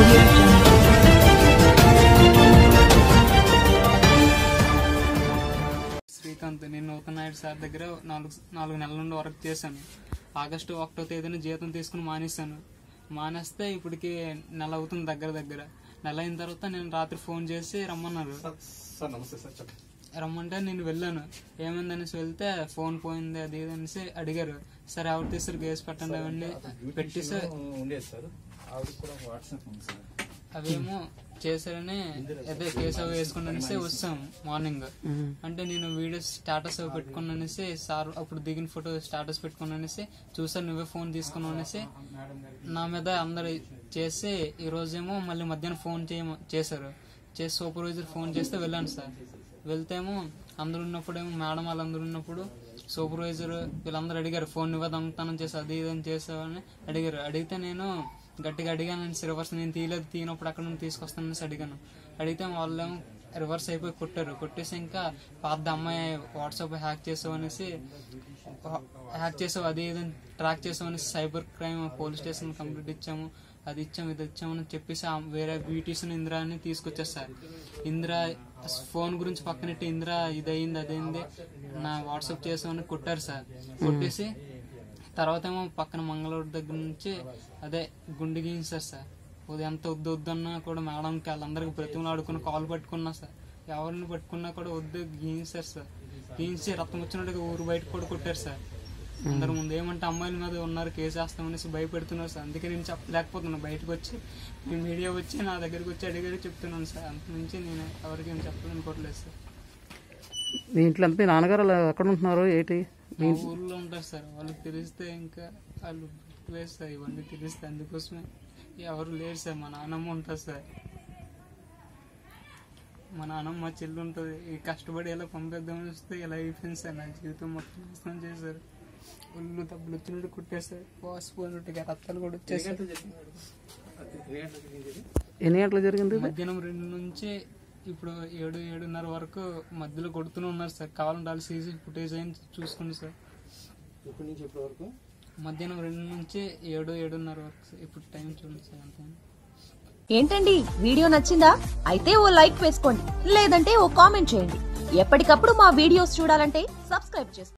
audio jungle. Srikanth నేను నూతన Naidu sir దగ్గర నాలుగు నాలుగు నెలల నుండి వర్క్ చేశాను ఆగస్టు ఒకటో తేదీన జీతం తీసుకుని మానేశాను మానేస్తే ఇప్పటికి నెల అవుతుంది దగ్గర దగ్గర నెల అయిన తర్వాత నేను రాత్రి ఫోన్ చేసి రమ్మన్నారు సార్ నమస్తే సార్ చెప్పండి రమ్మంటే నేను వెళ్ళాను ఏమైందనేసి వెళ్తే ఫోన్ పోయింది అది ఇది అనేసి అడిగారు సరే ఎవరు తీసారు కేసు పెట్టండి అవన్నీ పెట్టి సార్ ఉండేది సార్ ఆవిడ కూడా వాట్సాప్ ఉంది సార్ అవేమో చేశారని అదే కేసు అవి వేసుకుని అనేసి వచ్చాం మార్నింగ్ అంటే నేను వీడియో స్టేటస్ అవి పెట్టుకుని అనేసి సార్ అప్పుడు దిగిన ఫోటో స్టేటస్ పెట్టుకుని అనేసి చూసాను నువ్వే ఫోన్ తీసుకున్నావు అనేసి నా మీద అందరు చేసి ఈ రోజేమో మళ్ళీ మధ్యాహ్నం ఫోన్ చేయ చేశారు చేసి సూపర్వైజర్ ఫోన్ చేస్తే వెళ్ళాను సార్ వెళ్తేమో అందరు ఉన్నప్పుడేమో మేడం వాళ్ళందరూ ఉన్నప్పుడు సూపర్వైజర్ వీళ్ళందరూ అడిగారు ఫోన్ నువ్వే దొంగతనం చేసి అది ఇది అని చేసావని అడిగారు అడిగితే నేను గట్టిగా అడిగాను నేను రివర్స్ నేను తీయలేదు తీయనప్పుడు అక్కడ నుండి తీసుకొస్తానని అడిగాను అడిగితే వాళ్ళేమో రివర్స్ అయిపోయి కొట్టారు కొట్టేసి ఇంకా పాత అమ్మాయి వాట్సాప్ హ్యాక్ చేసావు అనేసి హ్యాక్ చేసావు అది ఇది అని ట్రాక్ చేసావు అనేసి cyber crime police station complaint ఇచ్చాము అది ఇచ్చాము ఇది ఇచ్చామని చెప్పేసి ఆ వేరే బ్యూటీషన్ ఇందిరా అని తీసుకొచ్చారు సార్ ఇందిరా ఫోన్ గురించి పక్కనెట్టి ఇందిరా ఇదయింది అదైంది నా వాట్సాప్ చేసామని కొట్టారు సార్ కొట్టేసి తర్వాత ఏమో పక్కన మంగళూరు దగ్గర నుంచి అదే గుండె గీయించారు సార్ అది ఎంత వద్దు వద్దన్నా కూడా మేడంకి వాళ్ళందరికి బ్రతిమలు ఆడుకుని కాల్ పట్టుకున్నా సార్ ఎవరిని పట్టుకున్నా కూడా వద్దు గీయించారు సార్ గీయించి రక్తం వచ్చినట్టుగా ఊరు బయట కూడా కొట్టారు సార్ అందరి ముందు ఏమంటే అమ్మాయిల మీద ఉన్నారు కేసు వేస్తామనేసి భయపెడుతున్నారు సార్ అందుకే నేను చెప్పలేకపోతున్నాను బయటకు వచ్చి మీ మీడియా వచ్చి నా దగ్గరికి వచ్చి అడిగారు చెప్తున్నాను సార్ అంత నుంచి నేను ఎవరికి ఏం చెప్పాలనుకోవట్లేదు సార్ మీ ఇంట్లో ఎంత మీ నాన్నగారు అలా ఎక్కడ ఉంటున్నారు ఏంటి మా ఊర్లో ఉంటారు సార్ వాళ్ళకి తెలిస్తే ఇంకా వాళ్ళు వేస్తారు ఇవన్నీ తెలిస్తే అందుకోసమే ఎవరు లేరు సార్ మా నాన్నమ్మ ఉంటుంది సార్ మా నాన్నమ్మ మా చెల్లి ఉంటుంది ఈ కష్టపడి ఎలా పంపిద్దామని వస్తే ఇలా అయిపోయింది సార్ నా జీవితం మొత్తం నాశనం చేశారు ఒళ్ళు దెబ్బలు వచ్చినట్టు కుట్టేశారు పోసిపోయినట్టుగా రక్తాలు కూడా వచ్చేసారు ఎన్ని గంటలు జరిగింది ఇది? మధ్యాహ్నం రెండు నుంచి ఇప్పుడు ఏడు ఏడున్నర వరకు మధ్యలో కొడుతూనే ఉన్నారు సార్ కావాలంటే వాళ్ళు సీసీ ఫుటేజ్ అయిన చూసుకోండి సార్ ఇప్పటి నుంచి ఇప్పటి వరకు మధ్యాహ్నం రెండు నుంచి ఏడు ఏడున్నర వరకు సార్. ఇప్పుడు టైం చూడండి సార్ అంతే ఏంటండి వీడియో నచ్చిందా అయితే ఓ లైక్ వేసుకోండి లేదంటే ఓ కామెంట్ చేయండి ఎప్పటికప్పుడు మా వీడియోస్ చూడాలంటే సబ్స్క్రైబ్ చేసుకోండి